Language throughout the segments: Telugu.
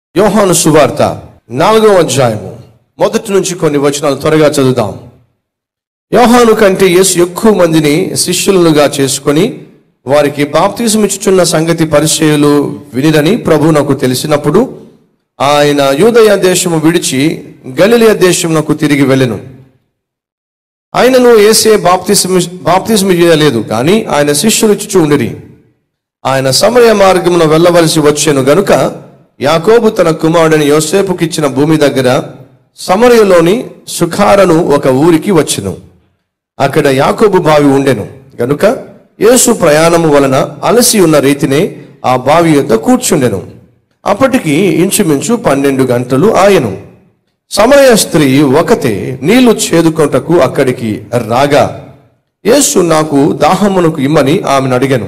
యోహాను సువార్త నాలుగవ అధ్యాయము మొదటి నుంచి కొన్ని వచనాలు త్వరగా చదువుదాం యోహాను కంటే యేసు ఎక్కువ మందిని శిష్యులుగా చేసుకొని వారికి బాప్తిజం ఇచ్చుచున్న సంగతి పరిచయులు వినిరని ప్రభు నాకు తెలిసినప్పుడు ఆయన యూదయ దేశము విడిచి గలిలియ దేశమునకు తిరిగి వెళ్ళెను ఆయనను ఏసే బాప్తిజం బాప్తిజం ఇయ్యలేదు కానీ ఆయన శిష్యులు ఇచ్చుచూ ఉండిరి ఆయన సమయ మార్గమున వెళ్ళవలసి వచ్చెను గనుక యాకోబు తన కుమారుడిని యోసేపుకి ఇచ్చిన భూమి దగ్గర సమరయలోని సుఖారను ఒక ఊరికి వచ్చెను అక్కడ యాకోబు బావి ఉండెను గనుక యేసు ప్రయాణము వలన అలసి ఉన్న రీతినే ఆ బావి యొద్ద కూర్చుండెను అప్పటికి ఇంచుమించు పన్నెండు గంటలు ఆయను సమరయ స్త్రీ ఒకతే నీళ్లు చేదుకొంటకు అక్కడికి రాగా యేసు నాకు దాహమునకు ఇమ్మని ఆమెను అడిగాను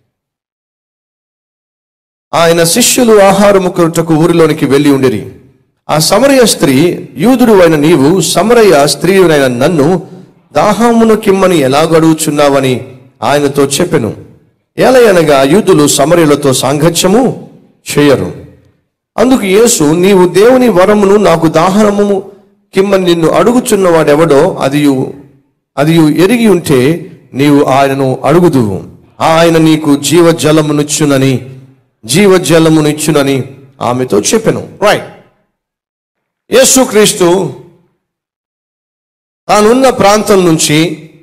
ఆయన శిష్యులు ఆహారము కొరటకు ఊరిలోనికి వెళ్ళి ఉండిరి ఆ సమరయ స్త్రీ యూదుడు అయిన నీవు సమరయ స్త్రీయునైన నన్ను దాహమును కిమ్మని ఎలా గడుగుచున్నావని ఆయనతో చెప్పెను ఏలయనగా యూదులు సమరయులతో సాంగత్యము చేయరు అందుకు యేసు నీవు దేవుని వరమును నాకు దాహనము కిమ్మని నిన్ను అడుగుచున్నవాడెవడో అది అది ఎరిగి ఉంటే నీవు ఆయనను అడుగుదువు ఆయన నీకు జీవజలమునిచ్చునని జీవజలమునిచ్చునని ఆమెతో చెప్పెను రైట్ యేసుక్రీస్తు తానున్న ప్రాంతం నుంచి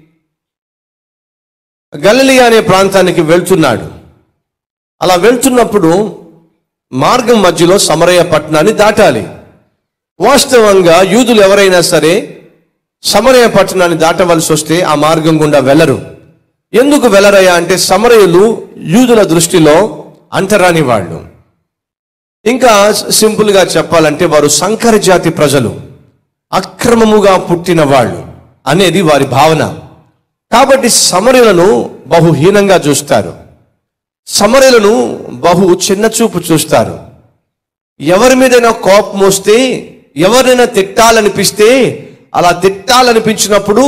గలిలియా అనే ప్రాంతానికి వెళ్తున్నాడు అలా వెళ్తున్నప్పుడు మార్గం మధ్యలో సమరయ పట్టణాన్ని దాటాలి వాస్తవంగా యూదులు ఎవరైనా సరే సమరయ పట్టణాన్ని దాటవలసి వస్తే ఆ మార్గం గుండా వెళ్ళరు ఎందుకు వెళ్ళరయ్యా అంటే సమరయులు యూదుల దృష్టిలో అంటరాని వాళ్ళు ఇంకా సింపుల్గా చెప్పాలంటే వారు సంకర జాతి ప్రజలు అక్రమముగా పుట్టిన వాళ్ళు అనేది వారి భావన కాబట్టి సమరయులను బహుహీనంగా చూస్తారు సమరయులను బహు చిన్న చూపు చూస్తారు ఎవరి మీదైనా కోపం వస్తే ఎవరినైనా తిట్టాలనిపిస్తే అలా తిట్టాలనిపించినప్పుడు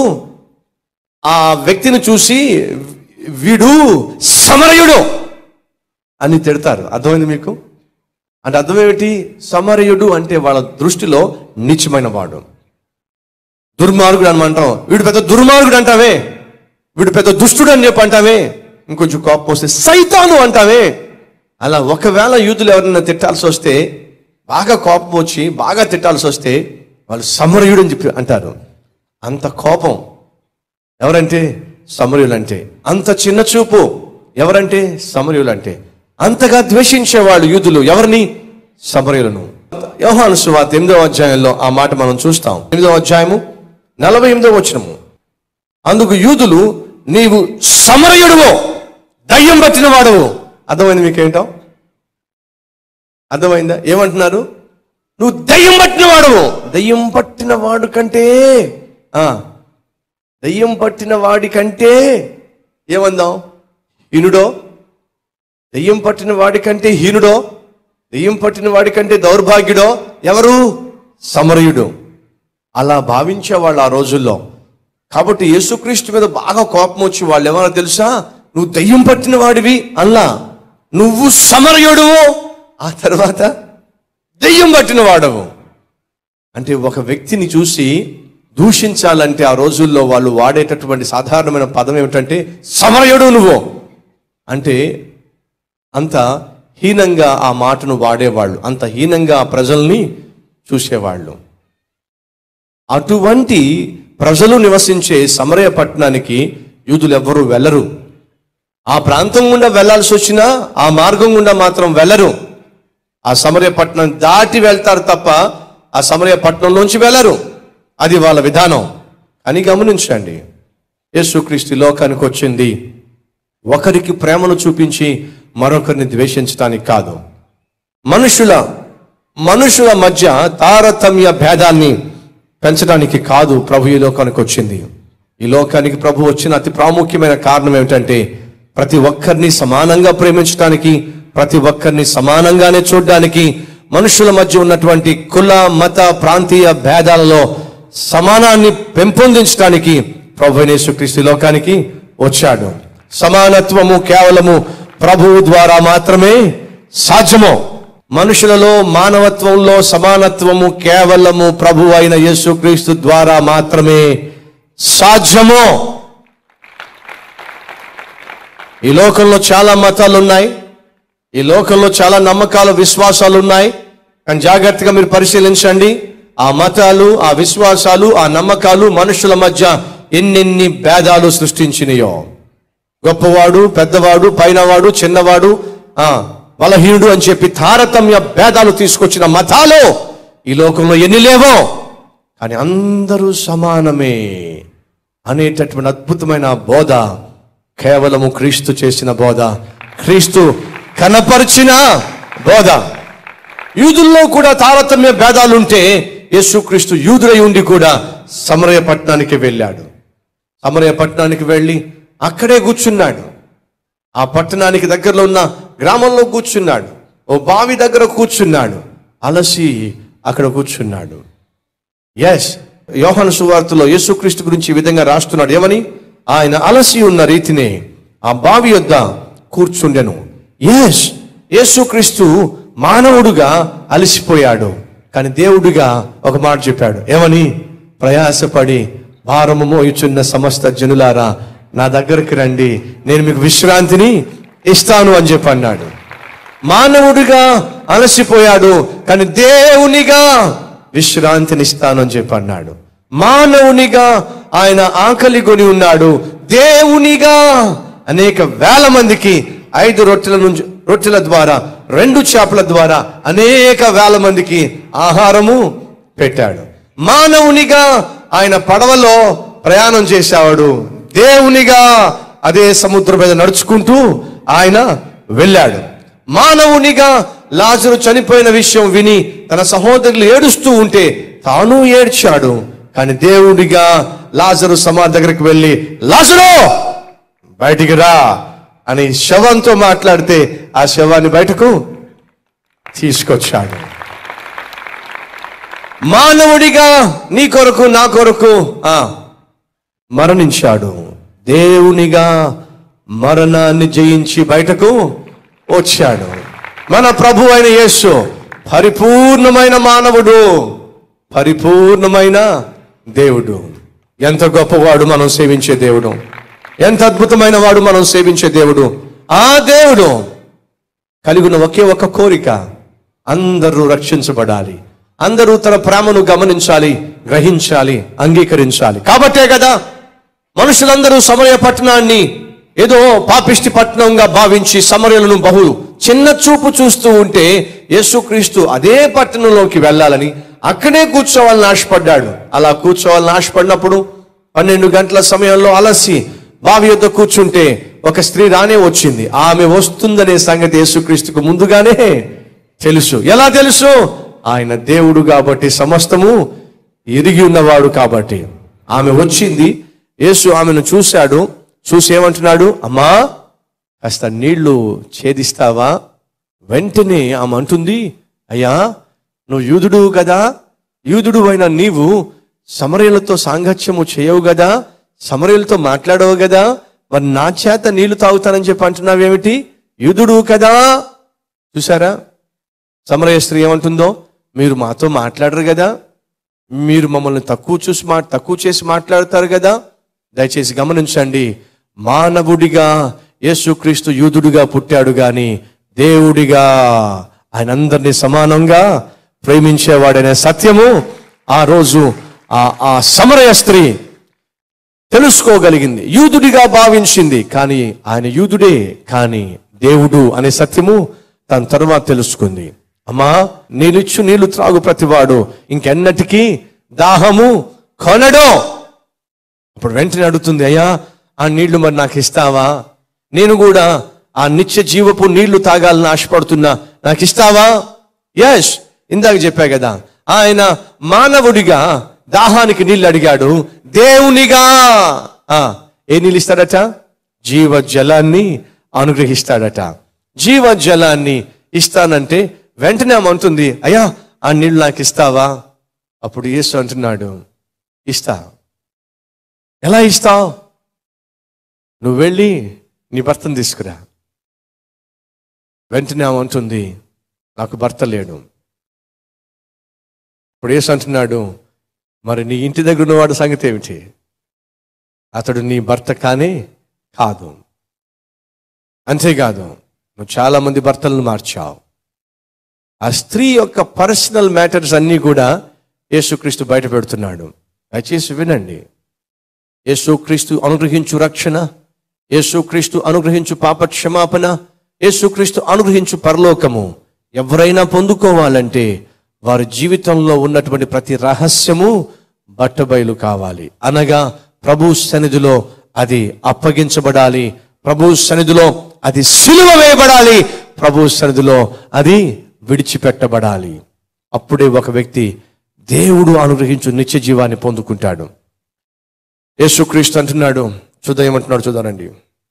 ఆ వ్యక్తిని చూసి వీడు సమరయుడు అని తిడతారు అర్థమైంది మీకు అంటే అర్థం ఏమిటి సమరయుడు అంటే వాళ్ళ దృష్టిలో నీచమైన వాడు దుర్మార్గుడు అనమంటాం వీడు పెద్ద దుర్మార్గుడు అంటావే వీడు పెద్ద దుష్టుడు అని చెప్పి అంటావే ఇంకొంచెం కోపం వస్తే సైతాను అంటావే అలా ఒకవేళ యూతులు ఎవరైనా తిట్టాల్సి వస్తే బాగా కోపం వచ్చి బాగా తిట్టాల్సి వస్తే వాళ్ళు సమరయుడు అని చెప్పి అంటారు అంత కోపం ఎవరంటే సమరయులు అంటే అంత చిన్న చూపు ఎవరంటే సమరయులు అంటే అంతగా ద్వేషించేవాళ్ళు యూదులు ఎవరిని సమరయులను యోహాను సువార్త ఎనిమిదవ అధ్యాయంలో ఆ మాట మనం చూస్తాం ఎనిమిదవ అధ్యాయము నలభై ఎనిమిదవ వచనము అందుకు యూదులు నీవు సమరయుడువో దయ్యం పట్టిన వాడవు అర్థమైంది మీకేంటాం అర్థమైందా ఏమంటున్నారు నువ్వు దయ్యం పట్టిన వాడవు దయ్యం పట్టిన వాడు కంటే ఆ దయ్యం పట్టిన వాడి కంటే ఏమందాం హీనుడో దెయ్యం పట్టిన వాడి కంటే హీనుడో దెయ్యం పట్టిన వాడి కంటే దౌర్భాగ్యుడో ఎవరు సమరయుడు అలా భావించేవాళ్ళు ఆ రోజుల్లో కాబట్టి యేసుక్రీస్తు మీద బాగా కోపం వచ్చి వాళ్ళు ఏమన్నా తెలుసా నువ్వు దెయ్యం పట్టిన వాడివి అల్లా నువ్వు సమరయుడువు ఆ తర్వాత దెయ్యం పట్టిన వాడవు అంటే ఒక వ్యక్తిని చూసి దూషించాలంటే ఆ రోజుల్లో వాళ్ళు వాడేటటువంటి సాధారణమైన పదం ఏమిటంటే సమరయుడు నువ్వు అంటే అంత హీనంగా ఆ మాటను వాడేవాళ్ళు అంత హీనంగా ఆ ప్రజల్ని చూసేవాళ్ళు అటువంటి ప్రజలు నివసించే సమరయ పట్టణానికి యూదులు ఎవ్వరూ వెళ్ళరు ఆ ప్రాంతం గుండా వెళ్ళాల్సి వచ్చినా ఆ మార్గం గుండా మాత్రం వెళ్ళరు ఆ సమరయ పట్టణం దాటి వెళ్తారు తప్ప ఆ సమరయ పట్టణంలోంచి వెళ్ళరు అది వాళ్ళ విధానం అని గమనించండి యేసుక్రీస్తు ఈ లోకానికి వచ్చింది ఒకరికి ప్రేమను చూపించి మరొకరిని ద్వేషించడానికి కాదు మనుషుల మనుషుల మధ్య తారతమ్య భేదాన్ని పెంచడానికి కాదు ప్రభు ఈ లోకానికి వచ్చింది ఈ లోకానికి ప్రభు వచ్చిన అతి ప్రాముఖ్యమైన కారణం ఏమిటంటే ప్రతి ఒక్కరిని సమానంగా ప్రేమించడానికి ప్రతి ఒక్కరిని సమానంగానే చూడడానికి మనుషుల మధ్య ఉన్నటువంటి కుల మత ప్రాంతీయ భేదాలలో సమానాన్ని పెంపొందించడానికి ప్రభు యేసుక్రీస్తు ఈ లోకానికి వచ్చాడు సమానత్వము కేవలము ప్రభువు ద్వారా మాత్రమే సాధ్యము మనుషులలో మానవత్వంలో సమానత్వము కేవలము ప్రభు అయిన యేసుక్రీస్తు ద్వారా మాత్రమే సాధ్యము ఈ లోకంలో చాలా మతాలు ఉన్నాయి ఈ లోకంలో చాలా నమ్మకాలు విశ్వాసాలు ఉన్నాయి కానీ జాగ్రత్తగా మీరు పరిశీలించండి ఆ మతాలు ఆ విశ్వాసాలు ఆ నమ్మకాలు మనుషుల మధ్య ఎన్నెన్ని భేదాలు సృష్టించినాయో గొప్పవాడు పెద్దవాడు పైనవాడు చిన్నవాడు ఆ బలహీనుడు అని చెప్పి తారతమ్య భేదాలు తీసుకొచ్చిన మతాలు ఈ లోకంలో ఎన్ని లేవో కానీ అందరూ సమానమే అనేటటువంటి అద్భుతమైన బోధ కేవలము క్రీస్తు చేసిన బోధ క్రీస్తు కనపరిచిన బోధ యూదుల్లో కూడా తారతమ్య భేదాలుంటే యేసుక్రీస్తు యూదులై ఉండి కూడా సమరయ పట్టణానికి వెళ్ళాడు సమరయ పట్టణానికి వెళ్ళి అక్కడే కూర్చున్నాడు ఆ పట్టణానికి దగ్గరలో ఉన్న గ్రామంలో కూర్చున్నాడు ఓ బావి దగ్గర కూర్చున్నాడు అలసి అక్కడ కూర్చున్నాడు ఎస్ యోహాను సువార్తలో యేసుక్రీస్తు గురించి ఈ విధంగా రాస్తున్నాడు ఏమని ఆయన అలసి ఉన్న రీతినే ఆ బావి యొద్ద కూర్చుండెను ఎస్ యేసుక్రీస్తు మానవుడుగా అలసిపోయాడు కానీ దేవుడిగా ఒక మాట చెప్పాడు ఏమని ప్రయాసపడి భారము మోయుచున్న సమస్త జనులారా నా దగ్గరికి రండి నేను మీకు విశ్రాంతిని ఇస్తాను అని చెప్పి అన్నాడు మానవుడిగా అలసిపోయాడు కానీ దేవునిగా విశ్రాంతిని ఇస్తాను అని చెప్పి అన్నాడు మానవునిగా ఆయన ఆకలి కొని ఉన్నాడు దేవునిగా అనేక వేల మందికి ఐదు రొట్టెల నుంచి రొట్టెల ద్వారా రెండు చేపల ద్వారా అనేక వేల మందికి ఆహారము పెట్టాడు మానవునిగా ఆయన పడవలో ప్రయాణం చేసేవాడు దేవునిగా అదే సముద్రం మీద నడుచుకుంటూ ఆయన వెళ్ళాడు మానవునిగా లాజరు చనిపోయిన విషయం విని తన సహోదరులు ఏడుస్తూ ఉంటే తాను ఏడ్చాడు కానీ దేవుడిగా లాజరు సమాధి దగ్గరికి వెళ్ళి లాజరు బయటికి రా అని శవంతో మాట్లాడితే ఆ శవాన్ని బయటకు తీసుకొచ్చాడు మానవుడిగా నీ కొరకు నా కొరకు ఆ మరణించాడు దేవునిగా మరణాన్ని జయించి బయటకు వచ్చాడు మన ప్రభు అయిన యేసు పరిపూర్ణమైన మానవుడు పరిపూర్ణమైన దేవుడు ఎంత గొప్పవాడు మనం సేవించే దేవుడు ఎంత అద్భుతమైన వాడు మనం సేవించే దేవుడు ఆ దేవుడు కలిగి ఉన్న ఒకే ఒక కోరిక అందరూ రక్షించబడాలి అందరూ తన ప్రేమను గమనించాలి గ్రహించాలి అంగీకరించాలి కాబట్టే కదా మనుషులందరూ సమరయ పట్టణాన్ని ఏదో పాపిష్టి పట్టణంగా భావించి సమరయులను బహు చిన్న చూపు చూస్తూ ఉంటే యేసుక్రీస్తు అదే పట్టణంలోకి వెళ్ళాలని అక్కడే కూర్చోవాలని ఆశపడ్డాడు అలా కూర్చోవాలని ఆశపడినప్పుడు పన్నెండు గంటల సమయంలో అలసి బావి యొద్ద కూర్చుంటే ఒక స్త్రీ రానే వచ్చింది ఆమె వస్తుందనే సంగతి యేసుక్రీస్తుకు ముందుగానే తెలుసు ఎలా తెలుసు ఆయన దేవుడు కాబట్టి సమస్తము ఎరిగి ఉన్నవాడు కాబట్టి ఆమె వచ్చింది యేసు ఆమెను చూశాడు చూసి ఏమంటున్నాడు అమ్మా కాస్త నీళ్లు ఛేదిస్తావా వెంటనే ఆమె అంటుంది అయ్యా నువ్వు యూదుడు కదా యూదుడు అయిన నీవు సమరయులతో సాంగత్యము చేయవు కదా సమరయులతో మాట్లాడవు కదా మరి నా చేత నీళ్లు తాగుతానని చెప్పి అంటున్నావేమిటి యూదుడు కదా చూసారా సమరయ స్త్రీ ఏమంటుందో మీరు మాతో మాట్లాడరు కదా మీరు మమ్మల్ని తక్కువ చూసి మా తక్కువ చేసి మాట్లాడతారు కదా దయచేసి గమనించండి మానవుడిగా యేసుక్రీస్తు యూదుడిగా పుట్టాడు గాని దేవుడిగా ఆయన అందరినీ సమానంగా ప్రేమించేవాడనే సత్యము ఆ రోజు ఆ ఆ సమరయ స్త్రీ తెలుసుకోగలిగింది యూదుడిగా భావించింది కానీ ఆయన యూదుడే కానీ దేవుడు అనే సత్యము తన తరువాత తెలుసుకుంది అమ్మా నీళ్ళిచ్చు నీళ్లు త్రాగు ప్రతివాడు ఇంకెన్నటికీ దాహము కొనడు అప్పుడు వెంటనే అడుగుతుంది అయ్యా ఆ నీళ్లు మరి నాకు ఇస్తావా నేను కూడా ఆ నిత్య జీవపు నీళ్లు తాగాలని ఆశపడుతున్నా నాకు ఇస్తావా యష్ ఇందాక చెప్పా కదా ఆయన మానవుడిగా దాహానికి నీళ్లు అడిగాడు దేవునిగా ఆ, ఏ నీళ్ళు ఇస్తాడట జీవ జలాన్ని అనుగ్రహిస్తాడట జీవ జలాన్ని ఇస్తానంటే వెంటనే ఆమె అంటుంది అయ్యా ఆ నీళ్లు నాకు ఇస్తావా అప్పుడు యేసు అంటున్నాడు ఇస్తా ఎలా ఇస్తావు నువ్వు వెళ్ళి నీ భర్తను తీసుకురా వెంటనే ఆమె అంటుంది నాకు భర్త లేడు ఇప్పుడు యేసు అంటున్నాడు మరి నీ ఇంటి దగ్గర ఉన్నవాడు సంగతి ఏమిటి అతడు నీ భర్త కానీ కాదు అంతేకాదు నువ్వు చాలా మంది భర్తలను మార్చావు ఆ స్త్రీ యొక్క పర్సనల్ మ్యాటర్స్ అన్నీ కూడా యేసుక్రీస్తు బయట పెడుతున్నాడు దయచేసి వినండి యేసుక్రీస్తు అనుగ్రహించు రక్షణ యేసుక్రీస్తు అనుగ్రహించు పాప క్షమాపణ యేసుక్రీస్తు అనుగ్రహించు పరలోకము ఎవరైనా పొందుకోవాలంటే వారి జీవితంలో ఉన్నటువంటి ప్రతి రహస్యము బట్టబయలు కావాలి అనగా ప్రభు సన్నిధిలో అది అప్పగించబడాలి ప్రభు సన్నిధిలో అది సిలువ వేయబడాలి ప్రభు సన్నిధిలో అది విడిచిపెట్టబడాలి అప్పుడే ఒక వ్యక్తి దేవుడు అనుగ్రహించు నిత్య జీవాన్ని పొందుకుంటాడు యేసుక్రీస్తు అంటున్నాడు చూద్దాం ఏమంటున్నాడు చూద్దానండి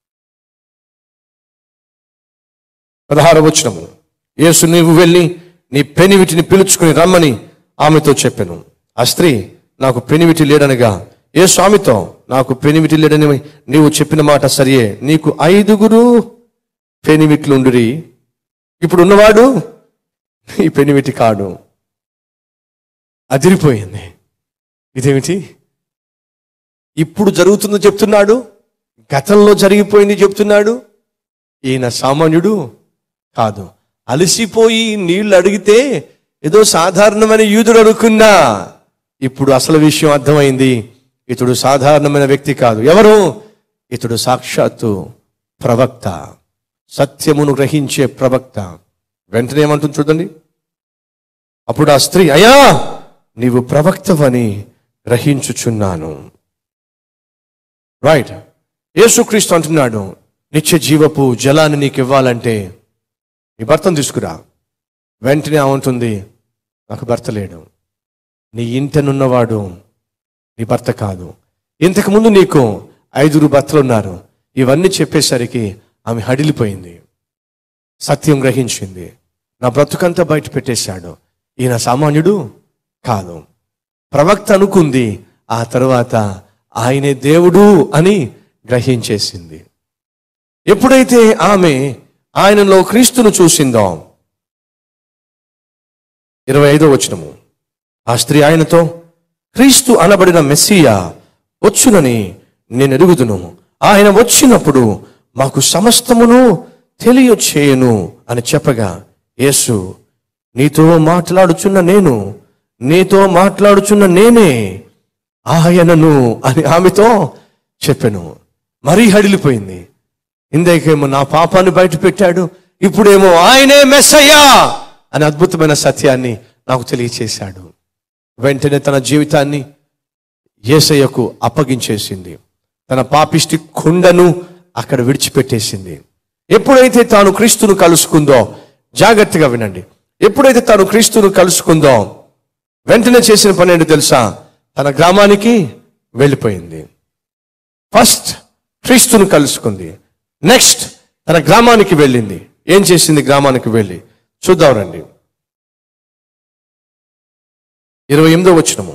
పదహారు వచనము యేసు నీవు వెళ్ళి నీ పెనివిటిని పిలుచుకుని రమ్మని ఆమెతో చెప్పాను ఆ స్త్రీ నాకు పెనివిటి లేడనగా ఏ స్వామితో నాకు పెనివిటి లేడని నీవు చెప్పిన మాట సరియే నీకు ఐదుగురు పెనివిట్లుండురి ఇప్పుడు ఉన్నవాడు ఈ పెనివిటి కాడు అదిరిపోయింది ఇదేమిటి ఇప్పుడు జరుగుతుందో చెప్తున్నాడు గతంలో జరిగిపోయింది చెప్తున్నాడు ఈయన సామాన్యుడు కాదు అలసిపోయి నీళ్లు అడిగితే ఏదో సాధారణమైన యూదుడు అనుకున్నా ఇప్పుడు అసలు విషయం అర్థమైంది ఇతడు సాధారణమైన వ్యక్తి కాదు ఎవరు ఇతడు సాక్షాత్తు ప్రవక్త సత్యమును గ్రహించే ప్రవక్త వెంటనే ఏమంటుంది చూడండి అప్పుడు ఆ స్త్రీ అయ్యా నీవు ప్రవక్తవని గ్రహించుచున్నాను రైట్ యేసుక్రీస్తు అంటున్నాడు నిత్య జీవపు జలాన్ని నీకు ఇవ్వాలంటే నీ భర్తను తీసుకురా వెంటనే ఏమంటుంది నాకు భర్త లేడు నీ ఇంటనున్నవాడు నీ భర్త కాదు ఇంతకు ముందు నీకు ఐదుగురు భర్తలు ఉన్నారు ఇవన్నీ చెప్పేసరికి ఆమె హడిలిపోయింది సత్యం గ్రహించింది నా బ్రతుకంతా బయట పెట్టేశాడు ఈయన సామాన్యుడు కాదు ప్రవక్త అనుకుంది ఆ తర్వాత ఆయనే దేవుడు అని గ్రహించేసింది ఎప్పుడైతే ఆమె ఆయనలో క్రీస్తును చూసిందో ఇరవై ఐదో వచనము ఆ స్త్రీ ఆయనతో క్రీస్తు అనబడిన మెస్సియా వచ్చునని నేను ఎరుగుదును ఆయన వచ్చినప్పుడు మాకు సమస్తమును తెలియచేయను అని చెప్పగా యేసు నీతో మాట్లాడుచున్న నేను నీతో మాట్లాడుచున్న నేనే ఆయనను అని ఆమెతో చెప్పాను మరీ హడిలిపోయింది ఇందాకేమో నా పాపాన్ని బయట పెట్టాడు ఇప్పుడేమో ఆయనే మెస్సయ్యా అని అద్భుతమైన సత్యాన్ని నాకు తెలియచేశాడు వెంటనే తన జీవితాన్ని ఏసయ్యకు అప్పగించేసింది తన పాపిష్టి కుండను అక్కడ విడిచిపెట్టేసింది ఎప్పుడైతే తాను క్రీస్తును కలుసుకుందో జాగ్రత్తగా వినండి ఎప్పుడైతే తాను క్రీస్తును కలుసుకుందో వెంటనే చేసిన పని ఏంటో తెలుసా తన గ్రామానికి వెళ్ళిపోయింది ఫస్ట్ క్రీస్తును కలుసుకుంది నెక్స్ట్ తన గ్రామానికి వెళ్ళింది ఏం చేసింది గ్రామానికి వెళ్ళి చూద్దాం రండి ఇరవై ఎనిమిదో వచ్చినము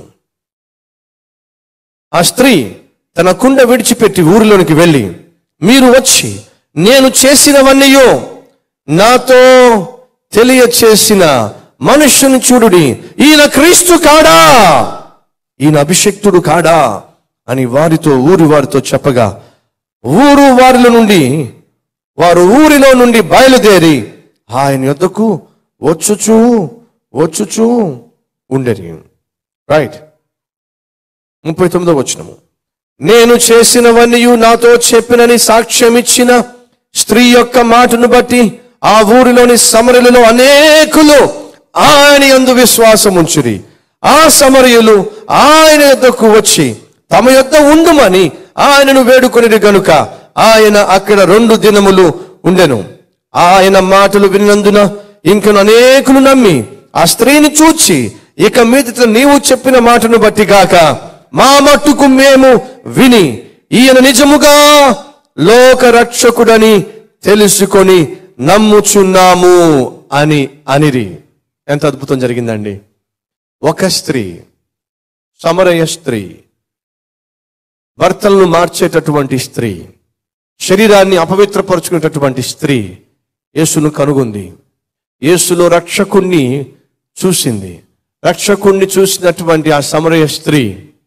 ఆ స్త్రీ తన కుండ విడిచిపెట్టి ఊరిలోనికి వెళ్ళి మీరు వచ్చి నేను చేసినవన్నయో నాతో తెలియచేసిన మనుష్యుని చూడుడి ఈయన క్రీస్తు కాడా ఈయన అభిషక్తుడు కాడా అని వారితో ఊరి వారితో చెప్పగా ఊరు వారిలో నుండి వారు ఊరిలో నుండి బయలుదేరి ఆయన యొద్దకు వచ్చుచూ వచ్చుచూ ఉండరి రైట్ ముప్పై తొమ్మిదో వచ్చినము నేను చేసినవన్నీ నాతో చెప్పినని సాక్ష్యం ఇచ్చిన స్త్రీ యొక్క మాటను బట్టి ఆ ఊరిలోని సమరలలో అనేకులు ఆయన యందు విశ్వాసం ఉంచురి ఆ సమరయులు ఆయన యొద్దకు వచ్చి తమ యొద్ద ఉండుమని ఆయనను వేడుకొనిది గనుక ఆయన అక్కడ రెండు దినములు ఉండెను ఆయన మాటలు విన్నందున ఇంకను అనేకులు నమ్మి ఆ స్త్రీని చూచి ఇక మీదట నీవు చెప్పిన మాటను బట్టి గాక మా మట్టుకు మేము విని ఈయన నిజముగా లోక రక్షకుడని తెలుసుకొని నమ్ముచున్నాము అని అనిరి ఎంత అద్భుతం జరిగిందండి ఒక స్త్రీ సమరయ స్త్రీ భర్తలను మార్చేటటువంటి స్త్రీ శరీరాన్ని అపవిత్రపరుచుకునేటటువంటి స్త్రీ యేసును కనుగొంది యేసులో రక్షకుణ్ణి చూసింది రక్షకుణ్ణి చూసినటువంటి ఆ సమరయ స్త్రీ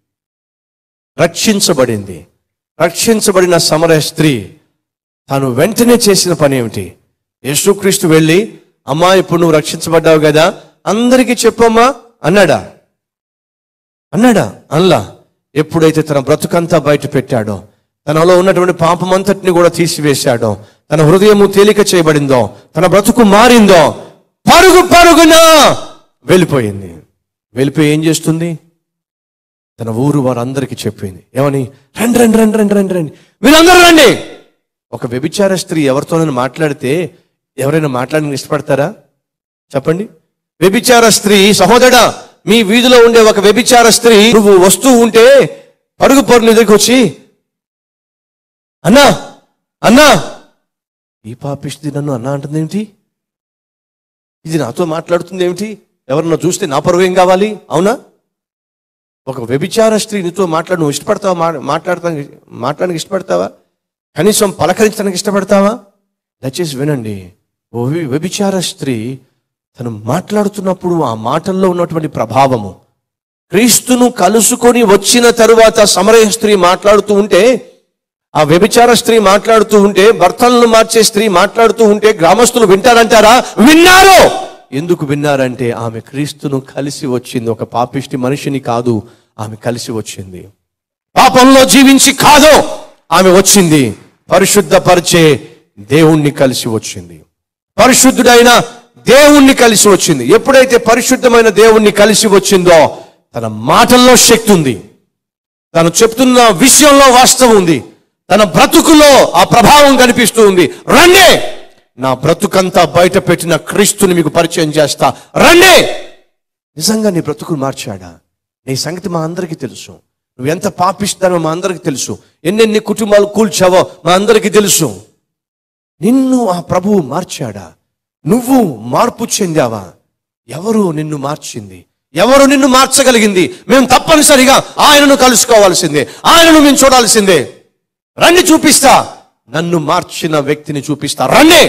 రక్షించబడింది రక్షించబడిన సమరయ స్త్రీ తాను వెంటనే చేసిన పని ఏమిటి యేసుక్రీస్తు వెళ్ళి అమ్మా ఇప్పుడు నువ్వు రక్షించబడ్డావు కదా అందరికీ చెప్పమ్మా అన్నాడా అన్నాడా అల్లా ఎప్పుడైతే తన బ్రతుకంతా బయట పెట్టాడో తనలో ఉన్నటువంటి పాపమంతటిని కూడా తీసివేశాడో తన హృదయము తేలిక చేయబడిందో తన బ్రతుకు మారిందో పరుగు పరుగున వెళ్ళిపోయింది వెళ్ళిపోయి ఏం చేస్తుంది తన ఊరు వారందరికీ చెప్పింది ఏమని రండి రండి రండి రండి రండి రండి వీళ్ళందరూ రండి ఒక వ్యభిచార స్త్రీ ఎవరితోనైనా మాట్లాడితే ఎవరైనా మాట్లాడడానికి ఇష్టపడతారా చెప్పండి వ్యభిచార స్త్రీ సహోదరా మీ వీధిలో ఉండే ఒక వ్యభిచార స్త్రీ నువ్వు వస్తూ ఉంటే పరుగు పరుగు దగ్గరికి వచ్చి అన్నా అన్నా ఈ పాపిస్తుంది నన్ను అన్నా అంటుంది ఏమిటి ఇది నాతో మాట్లాడుతుంది ఏమిటి ఎవరన్నా చూస్తే నా పరువు ఏం కావాలి అవునా ఒక వ్యభిచార స్త్రీ నీతో మాట్లాడు నువ్వు ఇష్టపడతావా మా- మాట్లాడటానికి మాట్లాడడానికి ఇష్టపడతావా కనీసం పలకరించడానికి ఇష్టపడతావా దయచేసి వినండి ఓ వ్య- వ్యభిచార స్త్రీ తను మాట్లాడుతున్నప్పుడు ఆ మాటల్లో ఉన్నటువంటి ప్రభావము క్రీస్తును కలుసుకొని వచ్చిన తరువాత సమరయ స్త్రీ మాట్లాడుతూ ఉంటే ఆ వ్యభిచార స్త్రీ మాట్లాడుతూ ఉంటే భర్తలను మార్చే స్త్రీ మాట్లాడుతూ ఉంటే గ్రామస్తులు వింటారంటారా విన్నారు ఎందుకు విన్నారంటే ఆమె క్రీస్తును కలిసి వచ్చింది ఒక పాపిష్టి మనిషిని కాదు ఆమె కలిసి వచ్చింది పాపంలో జీవించి కాదు ఆమె వచ్చింది పరిశుద్ధపరిచే దేవుణ్ణి కలిసి వచ్చింది పరిశుద్ధుడైన దేవుణ్ణి కలిసి వచ్చింది ఎప్పుడైతే పరిశుద్ధమైన దేవుణ్ణి కలిసి వచ్చిందో తన మాటల్లో శక్తి ఉంది తను చెప్తున్న విషయంలో వాస్తవం ఉంది తన బ్రతుకులో ఆ ప్రభావం కనిపిస్తూ ఉంది రండి నా బ్రతుకంతా బయట పెట్టిన క్రీస్తుని మీకు పరిచయం చేస్తా రండి నిజంగా నీ బ్రతుకును మార్చాడా నీ సంగతి మా అందరికీ తెలుసు నువ్వు ఎంత పాపిస్తానో మా అందరికీ తెలుసు ఎన్నెన్ని కుటుంబాలు కూల్చావో మా అందరికీ తెలుసు నిన్ను ఆ ప్రభువు మార్చాడా నువ్వు మార్పు చెందావా ఎవరు నిన్ను మార్చింది ఎవరు నిన్ను మార్చగలిగింది మేము తప్పనిసరిగా ఆయనను కలుసుకోవాల్సిందే ఆయనను మేము చూడాల్సిందే రండి చూపిస్తా నన్ను మార్చిన వ్యక్తిని చూపిస్తా రండి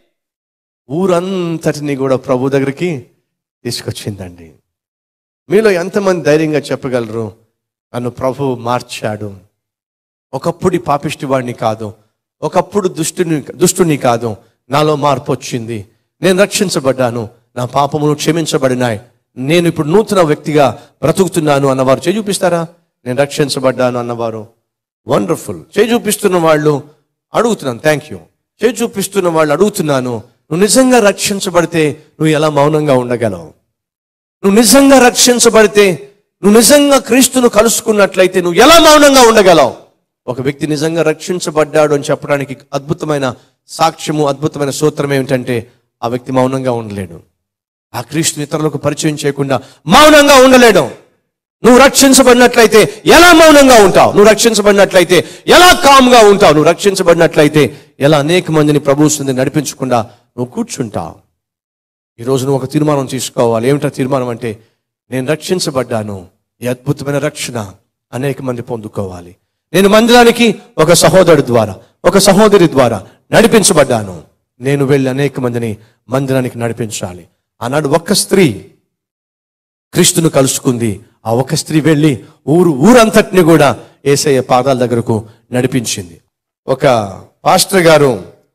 ఊరంతటిని కూడా ప్రభు దగ్గరికి తీసుకొచ్చిందండి మీలో ఎంతమంది ధైర్యంగా చెప్పగలరు నన్ను ప్రభు మార్చాడు ఒకప్పుడు పాపిష్టి వాడిని కాదు ఒకప్పుడు దుష్టుని దుష్టుని కాదు నాలో మార్పు వచ్చింది నేను రక్షించబడ్డాను నా పాపమును క్షమించబడినాయి నేను ఇప్పుడు నూతన వ్యక్తిగా బ్రతుకుతున్నాను అన్నవారు చేయి చూపిస్తారా నేను రక్షించబడ్డాను అన్నవారు వండర్ఫుల్ చేయి చూపిస్తున్న వాళ్ళు అడుగుతున్నాను థ్యాంక్ యూ చేయి చూపిస్తున్న వాళ్ళు అడుగుతున్నాను నువ్వు నిజంగా రక్షించబడితే నువ్వు ఎలా మౌనంగా ఉండగలవు నువ్వు నిజంగా రక్షించబడితే నువ్వు నిజంగా క్రీస్తును కలుసుకున్నట్లయితే నువ్వు ఎలా మౌనంగా ఉండగలవు ఒక వ్యక్తి నిజంగా రక్షించబడ్డాడు అని చెప్పడానికి అద్భుతమైన సాక్ష్యము అద్భుతమైన సూత్రం ఏమిటంటే ఆ వ్యక్తి మౌనంగా ఉండలేడు ఆ క్రీస్తుని ఇతరులకు పరిచయం చేయకుండా మౌనంగా ఉండలేడు నువ్వు రక్షించబడినట్లయితే ఎలా మౌనంగా ఉంటావు నువ్వు రక్షించబడినట్లయితే ఎలా కామ్గా ఉంటావు నువ్వు రక్షించబడినట్లయితే ఎలా అనేక మందిని ప్రభుత్వం నడిపించకుండా నువ్వు కూర్చుంటావు ఈరోజు నువ్వు ఒక తీర్మానం తీసుకోవాలి ఏమిటా తీర్మానం అంటే నేను రక్షించబడ్డాను ఈ అద్భుతమైన రక్షణ అనేక మంది పొందుకోవాలి నేను మందిరానికి ఒక సహోదరుడి ద్వారా ఒక సహోదరి ద్వారా నడిపించబడ్డాను నేను వెళ్ళి అనేక మందిని మందిరానికి నడిపించాలి ఆనాడు ఒక్క స్త్రీ క్రీస్తును కలుసుకుంది ఆ ఒక స్త్రీ వెళ్ళి ఊరు ఊరంతటిని కూడా ఏసయ్య పాదాల దగ్గరకు నడిపించింది ఒక పాస్టర్ గారు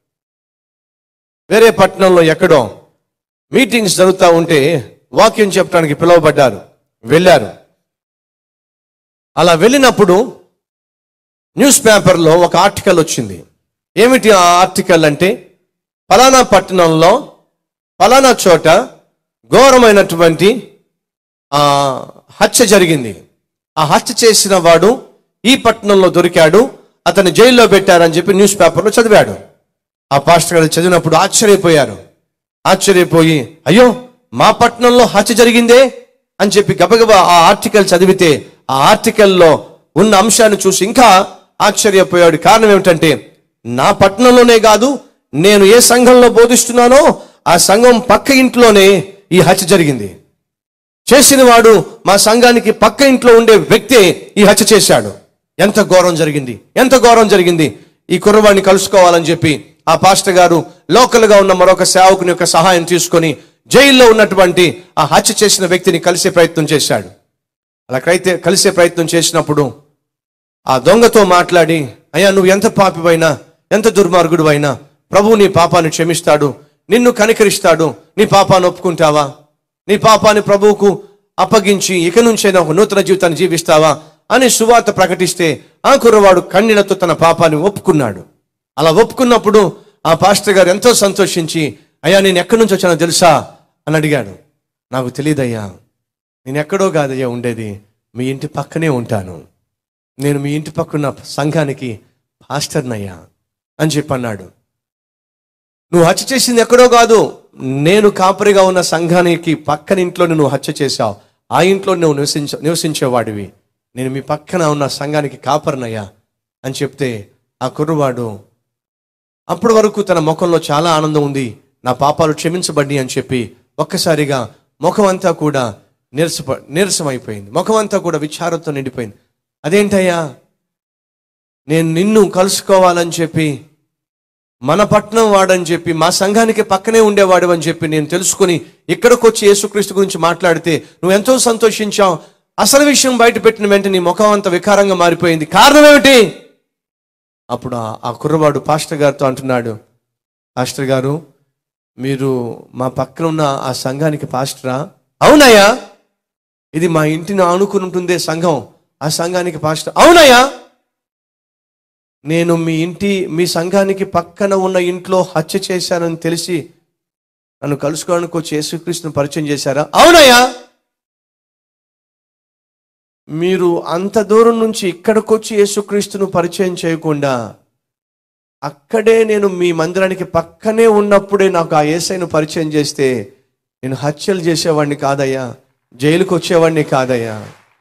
వేరే పట్టణంలో ఎక్కడో మీటింగ్స్ జరుగుతూ ఉంటే వాక్యం చెప్పడానికి పిలువబడ్డారు వెళ్ళారు అలా వెళ్ళినప్పుడు న్యూస్ పేపర్లో ఒక ఆర్టికల్ వచ్చింది ఏమిటి ఆ ఆర్టికల్ అంటే ఫలానా పట్టణంలో ఫలానా చోట ఘోరమైనటువంటి ఆ హత్య జరిగింది ఆ హత్య చేసిన వాడు ఈ పట్టణంలో దొరికాడు అతన్ని జైల్లో పెట్టారని చెప్పి న్యూస్ పేపర్లో చదివాడు ఆ పాస్టర్ గారు చదివినప్పుడు ఆశ్చర్యపోయారు ఆశ్చర్యపోయి అయ్యో మా పట్టణంలో హత్య జరిగిందే అని చెప్పి గబగబా ఆ ఆర్టికల్ చదివితే ఆ ఆర్టికల్లో ఉన్న అంశాన్ని చూసి ఇంకా ఆశ్చర్యపోయాడు కారణం ఏమిటంటే నా పట్టణంలోనే కాదు నేను ఏ సంఘంలో బోధిస్తున్నానో ఆ సంఘం పక్క ఇంట్లోనే ఈ హత్య జరిగింది చేసిన వాడు మా సంఘానికి పక్క ఇంట్లో ఉండే వ్యక్తే ఈ హత్య చేశాడు ఎంత ఘోరం జరిగింది ఎంత ఘోరం జరిగింది ఈ కుర్రవాడిని కలుసుకోవాలని చెప్పి ఆ పాస్టర్ గారు లోకల్ గా ఉన్న మరొక సేవకుని యొక్క సహాయం తీసుకొని జైల్లో ఉన్నటువంటి ఆ హత్య చేసిన వ్యక్తిని కలిసే ప్రయత్నం చేశాడు అలా అయితే కలిసే ప్రయత్నం చేసినప్పుడు ఆ దొంగతో మాట్లాడి అయ్యా నువ్వు ఎంత పాపివైనా ఎంత దుర్మార్గుడు అయినా ప్రభువు నీ పాపాన్ని క్షమిస్తాడు నిన్ను కనికరిస్తాడు నీ పాపాన్ని ఒప్పుకుంటావా నీ పాపాన్ని ప్రభువుకు అప్పగించి ఇక నుంచైనా ఒక నూతన జీవితాన్ని జీవిస్తావా అని సువార్త ప్రకటిస్తే ఆ కుర్రవాడు కన్నీళ్లతో తన పాపాన్ని ఒప్పుకున్నాడు అలా ఒప్పుకున్నప్పుడు ఆ పాస్టర్ గారు ఎంతో సంతోషించి అయ్యా నేను ఎక్కడి నుంచి వచ్చానో తెలుసా అని అడిగాడు నాకు తెలియదయ్యా నేను ఎక్కడో కాదయ్యా ఉండేది మీ ఇంటి పక్కనే ఉంటాను నేను మీ ఇంటి పక్కన సంఘానికి పాస్టర్నయ్యా అని చెప్పి అన్నాడు నువ్వు హత్య చేసింది ఎక్కడో కాదు నేను కాపరిగా ఉన్న సంఘానికి పక్కన ఇంట్లో నువ్వు హత్య చేశావు ఆ ఇంట్లో నువ్వు నివసించ నివసించేవాడివి నేను మీ పక్కన ఉన్న సంఘానికి కాపరినయ్యా అని చెప్తే ఆ కుర్రవాడు అప్పటి వరకు తన ముఖంలో చాలా ఆనందం ఉంది నా పాపాలు క్షమించబడి అని చెప్పి ఒక్కసారిగా ముఖం అంతా కూడా నీరసప నీరసమైపోయింది ముఖం అంతా కూడా విచారంతో నిండిపోయింది అదేంటయ్యా నేను నిన్ను కలుసుకోవాలని చెప్పి మన పట్నం వాడని చెప్పి మా సంఘానికి పక్కనే ఉండేవాడు అని చెప్పి నేను తెలుసుకుని ఇక్కడికి వచ్చి యేసుక్రీస్తు గురించి మాట్లాడితే నువ్వు ఎంతో సంతోషించావు అసలు విషయం బయట పెట్టిన వెంటనే నీ ముఖం అంత వికారంగా మారిపోయింది కారణం ఏమిటి అప్పుడు ఆ- ఆ కుర్రవాడు పాస్టర్ గారితో అంటున్నాడు పాస్టర్ గారు మీరు మా పక్కన ఉన్న ఆ సంఘానికి పాస్టరా అవునయ్యా ఇది మా ఇంటిని ఆనుకుని ఉంటుందే సంఘం ఆ సంఘానికి పాస్టర్ అవునయ్యా నేను మీ ఇంటి మీ సంఘానికి పక్కన ఉన్న ఇంట్లో హత్య చేశానని తెలిసి నన్ను కలుసుకోవడానికి వచ్చి యేసుక్రీస్తుని పరిచయం చేశారా అవునయ్యా మీరు అంత దూరం నుంచి ఇక్కడికి వచ్చి యేసుక్రీస్తును పరిచయం చేయకుండా అక్కడే నేను మీ మందిరానికి పక్కనే ఉన్నప్పుడే నాకు ఆ ఏసైను పరిచయం చేస్తే నేను హత్యలు చేసేవాడిని కాదయ్యా జైలుకు వచ్చేవాడిని కాదయ్యా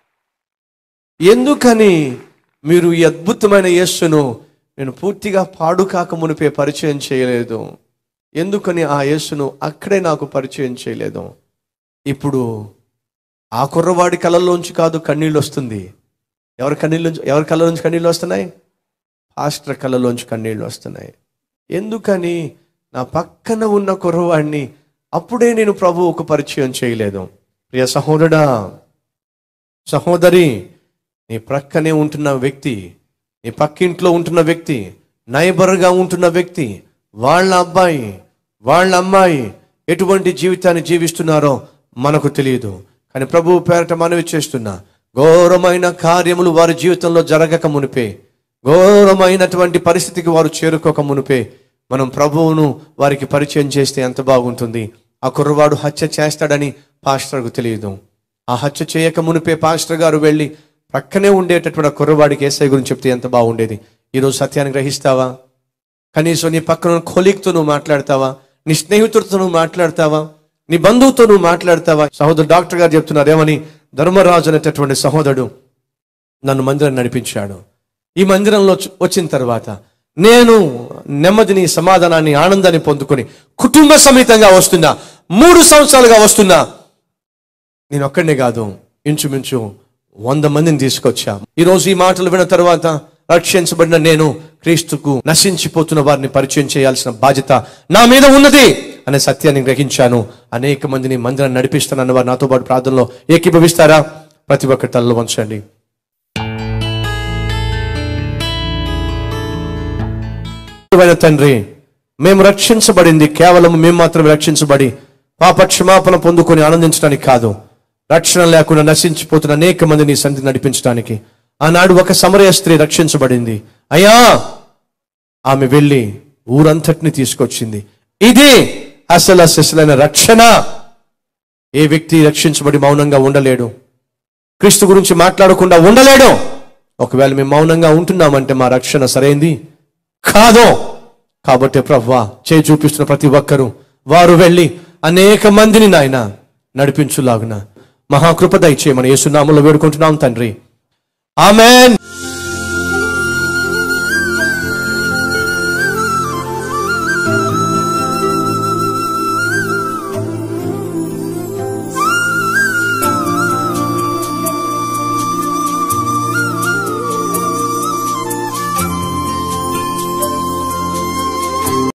ఎందుకని మీరు ఈ అద్భుతమైన యేస్సును నేను పూర్తిగా పాడు కాక మునిపే పరిచయం చేయలేదు ఎందుకని ఆ యేస్సును అక్కడే నాకు పరిచయం చేయలేదు ఇప్పుడు ఆ కుర్రవాడి కళ్ళల్లోంచి కాదు కన్నీళ్ళు వస్తుంది ఎవరి కన్నీళ్ళు ఎవరి కళ్ళలోంచి కన్నీళ్ళు వస్తున్నాయి పాస్టర్ కళ్ళలోంచి కన్నీళ్ళు వస్తున్నాయి ఎందుకని నా పక్కన ఉన్న కుర్రవాడిని అప్పుడే నేను ప్రభువుకు పరిచయం చేయలేదు ప్రియ సహోదరుడా సహోదరి నీ ప్రక్కనే ఉంటున్న వ్యక్తి నీ పక్కింట్లో ఉంటున్న వ్యక్తి నైబర్గా ఉంటున్న వ్యక్తి వాళ్ళ అబ్బాయి వాళ్ళ అమ్మాయి ఎటువంటి జీవితాన్ని జీవిస్తున్నారో మనకు తెలియదు కానీ ప్రభువు పేరట మనవి చేస్తున్నా ఘోరమైన కార్యములు వారి జీవితంలో జరగక మునిపే ఘోరమైనటువంటి పరిస్థితికి వారు చేరుకోక మునిపే మనం ప్రభువును వారికి పరిచయం చేస్తే ఎంత బాగుంటుంది ఆ కుర్రవాడు హత్య చేస్తాడని పాస్టర్కు తెలియదు ఆ హత్య చేయక మునిపే పాస్టర్ గారు వెళ్ళి ప్రక్కనే ఉండేటటువంటి ఆ కుర్రవాడికి ఏసై గురించి చెప్తే ఎంత బాగుండేది ఈరోజు సత్యాన్ని గ్రహిస్తావా కనీసం నీ పక్కన ఉన్న కొలీగ్తో నువ్వు మాట్లాడతావా నీ స్నేహితుడితో నువ్వు మాట్లాడతావా నీ బంధువుతో నువ్వు మాట్లాడతావా సహోదరు డాక్టర్ గారు చెప్తున్నారు ఏమని ధర్మరాజు అనేటటువంటి సహోదరుడు నన్ను మందిరం నడిపించాడు ఈ మందిరంలో చ- వచ్చిన తర్వాత నేను నెమ్మదిని సమాధానాన్ని ఆనందాన్ని పొందుకొని కుటుంబ సమేతంగా వస్తున్నా మూడు సంవత్సరాలుగా వస్తున్నా నేను ఒక్కడనే కాదు ఇంచుమించు వంద మందిని తీసుకొచ్చా ఈరోజు ఈ మాటలు విన్న తర్వాత రక్షించబడిన నేను క్రీస్తుకు నశించిపోతున్న వారిని పరిచయం చేయాల్సిన బాధ్యత నా మీద ఉన్నది అనే సత్యాన్ని గ్రహించాను అనేక మందిని మందిరాన్ని నడిపిస్తానన్న వారు నాతో పాటు ప్రార్థనలో ఏకీభవిస్తారా ప్రతి ఒక్కరి తలలో వంచండి పరిశుద్ధమైన తండ్రి మేము రక్షించబడింది కేవలం మేము మాత్రమే రక్షించబడి పాప క్షమాపణ పొందుకొని ఆనందించడానికి కాదు రక్షణ లేకుండా నశించిపోతున్న అనేక మందిని సంధి నడిపించడానికి ఆనాడు ఒక సమరయ స్త్రీ రక్షించబడింది అయ్యా ఆమె వెళ్ళి ఊరంతటిని తీసుకొచ్చింది ఇది అసలు అసలైన రక్షణ ఏ వ్యక్తి రక్షించబడి మౌనంగా ఉండలేడు క్రీస్తు గురించి మాట్లాడకుండా ఉండలేడు ఒకవేళ మేము మౌనంగా ఉంటున్నామంటే మా రక్షణ సరైంది కాదు కాబట్టి ప్రవ్వా చేయి చూపిస్తున్న ప్రతి ఒక్కరూ వారు వెళ్ళి అనేక మందిని నాయన నడిపించులాగున మహాకృప దయచేయమని యేసునామంలో వేడుకుంటున్నాం తండ్రి ఆమెన్